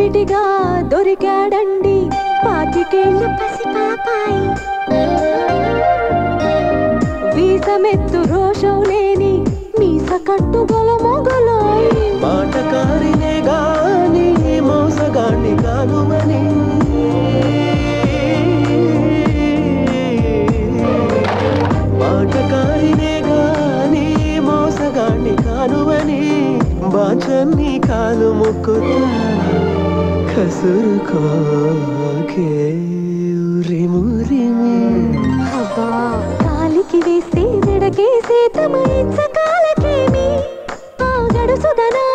ధీటుగా దొరికాడండి పాతికేళ్ళ పసిపాపాయి వీసమెత్తు రోషం లేని మీస కట్టుగల మొగలాయి మాటకారినే గాని మోసగాన్ని కానుమని మాటకారినే గాని మోసగాన్ని కానుమని బాచన్ని కాలు ముక్కుతా కసురుకోకే ఉరిమురిమి అబ్బా కాలికి వేస్తే నడకేసే తమ ఇచ్చ కాలకేమి ఆ గడుసుదనా